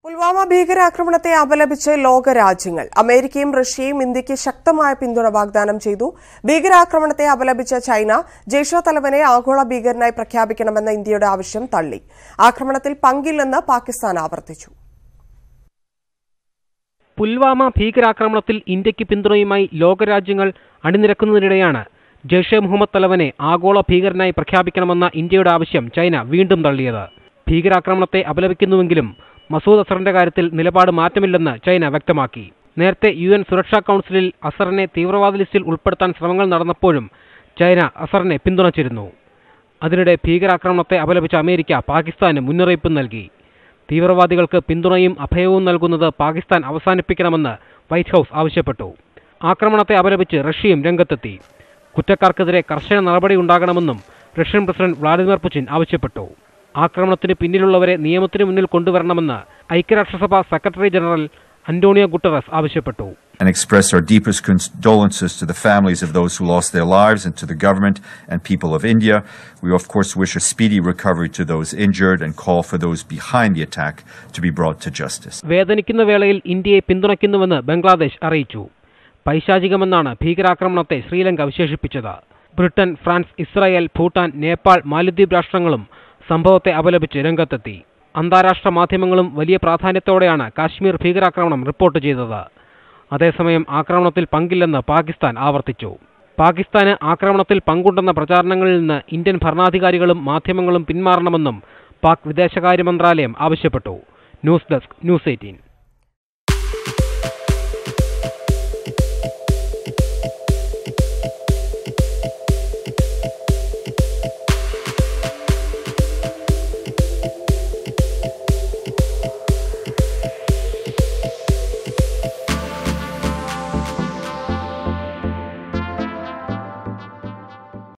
പുൽവാമ ഭീകരാക്രമണത്തെ അപലപിച്ച് ലോകരാജ്യങ്ങൾ അമേരിക്കയും റഷ്യയും ഇന്ത്യയ്ക്ക് ശക്തമായ പിന്തുണ വാഗ്ദാനം ചെയ്തു ഭീകരാക്രമണത്തെ അപലപിച്ച ചൈന ജയ്ഷ തലവനെ ആഗോള ഭീകരനായി പ്രഖ്യാപിക്കണമെന്ന ഇന്ത്യയുടെ ആവശ്യം തള്ളി ആക്രമണത്തിൽ പങ്കില്ലെന്ന് പാകിസ്ഥാൻ ആവർത്തിച്ചു പുൽവാമ ഭീകരാക്രമണത്തിൽ ഇന്ത്യക്ക് പിന്തുണയുമായി ലോകരാജ്യങ്ങൾ അണിനിരക്കുന്നതിനിടെയാണ് ജയ്ഷെ മുഹമ്മദ് തലവനെ ആഗോള ഭീകരനായി പ്രഖ്യാപിക്കണമെന്ന ഇന്ത്യയുടെ ആവശ്യം ചൈന വീണ്ടും തള്ളിയത് ഭീകരാക്രമണത്തെ അപലപിക്കുന്നുവെങ്കിലും മസൂദ് അസറിന്റെ കാര്യത്തിൽ നിലപാട് മാറ്റമില്ലെന്ന് ചൈന വ്യക്തമാക്കി നേരത്തെ യു എൻ സുരക്ഷാ കൗൺസിലിൽ അസറിനെ തീവ്രവാദ ലിസ്റ്റിൽ ഉൾപ്പെടുത്താൻ ശ്രമങ്ങൾ നടന്നപ്പോഴും ചൈന അസറിനെ പിന്തുണച്ചിരുന്നു അതിനിടെ ഭീകരാക്രമണത്തെ അപലപിച്ച അമേരിക്ക പാകിസ്ഥാന് മുന്നറിയിപ്പ് നൽകി തീവ്രവാദികൾക്ക് പിന്തുണയും അഭയവും നൽകുന്നത് പാകിസ്ഥാൻ അവസാനിപ്പിക്കണമെന്ന് വൈറ്റ് ഹൌസ് ആവശ്യപ്പെട്ടു ആക്രമണത്തെ അപലപിച്ച് റഷ്യയും രംഗത്തെത്തി കുറ്റക്കാർക്കെതിരെ കർശന നടപടി ഉണ്ടാകണമെന്നും റഷ്യൻ പ്രസിഡന്റ് വ്ളാഡിമിർ പുടിൻ ആവശ്യപ്പെട്ടു ആക്രമണത്തിന് പിന്നിലുള്ളവരെ നിയമത്തിന് മുന്നിൽ കൊണ്ടുവരണമെന്ന് ഐക്യരാഷ്ട്രസഭ സെക്രട്ടറി ജനറൽ അന്റോണിയോ ഗുട്ടറസ് ആവശ്യപ്പെട്ടു and express our deepest condolences to the families of those who lost their lives and to the government and people of India. We, of course, wish a speedy recovery to those injured and call for those behind the attack to be brought to justice. വേദനിക്കുന്ന വേളയിൽ ഇന്ത്യയെ പിന്തുണയ്ക്കുന്നുവെന്ന് ബംഗ്ലാദേശ് അറിയിച്ചു പൈശാചികമെന്നാണ് ഭീകരാക്രമണത്തെ ശ്രീലങ്ക വിശേഷിപ്പിച്ചത് Britain France Israel Bhutan Nepal മാലദ്വീപ് രാഷ്ട്രങ്ങളും സംഭവത്തെ അപലപിച്ച് രംഗത്തെത്തി അന്താരാഷ്ട്ര മാധ്യമങ്ങളും വലിയ പ്രാധാന്യത്തോടെയാണ് കാശ്മീർ ഭീകരാക്രമണം റിപ്പോർട്ട് ചെയ്തത് അതേസമയം ആക്രമണത്തിൽ പങ്കില്ലെന്ന് പാകിസ്ഥാൻ ആവർത്തിച്ചു പാകിസ്ഥാന് ആക്രമണത്തിൽ പങ്കുണ്ടെന്ന പ്രചാരണങ്ങളിൽ നിന്ന് ഇന്ത്യൻ ഭരണാധികാരികളും മാധ്യമങ്ങളും പിന്മാറണമെന്നും പാക് വിദേശകാര്യ മന്ത്രാലയം ആവശ്യപ്പെട്ടു ന്യൂസ് ഡെസ്ക് ന്യൂസ് എയ്റ്റീൻ